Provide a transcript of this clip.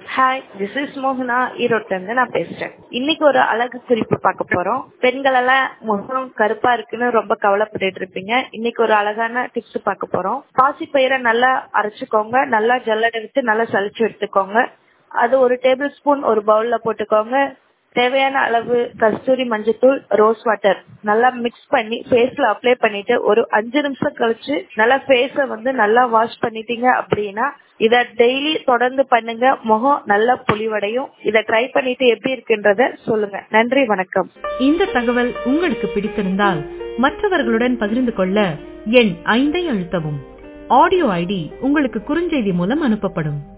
hi this is மோகனா ஈரோட்ல இருந்து நான் பேசுறேன் இன்னைக்கு ஒரு அழகு குறிப்பு பார்க்க போறோம் பெண்கள் எல்லாம் முகம் கருப்பா இருக்குன்னு ரொம்ப கவலைப்பட்டுட்டு இருப்பீங்க இன்னைக்கு ஒரு அழகான டிப்ஸ் பார்க்க போறோம் பாசி பயிரை நல்லா அரைச்சுக்கோங்க நல்லா ஜல்லடை விட்டு நல்லா சலிச்சு எடுத்துக்கோங்க அது ஒரு டேபிள் ஸ்பூன் ஒரு பவுல்ல போட்டுக்கோங்க தேவையான அளவு கஸ்தூரி மஞ்சத்தூள் ரோஸ் வாட்டர் நல்லா மிக்ஸ் பண்ணி ஃபேஸ்ல அப்ளை பண்ணிட்டு ஒரு அஞ்சு நிமிஷம் கழிச்சு நல்லா ஃபேஸ வந்து நல்லா வாஷ் பண்ணிட்டீங்க அப்படின்னா இத டெய்லி தொடர்ந்து பண்ணுங்க முகம் நல்லா பொலிவடையும் இத ட்ரை பண்ணிட்டு எப்படி இருக்குன்றத சொல்லுங்க நன்றி வணக்கம் இந்த தகவல் உங்களுக்கு பிடித்திருந்தால் மற்றவர்களுடன் பகிர்ந்து கொள்ள எண் ஐந்தை அழுத்தவும் ஆடியோ ஐடி உங்களுக்கு குறுஞ்செய்தி மூலம் அனுப்பப்படும்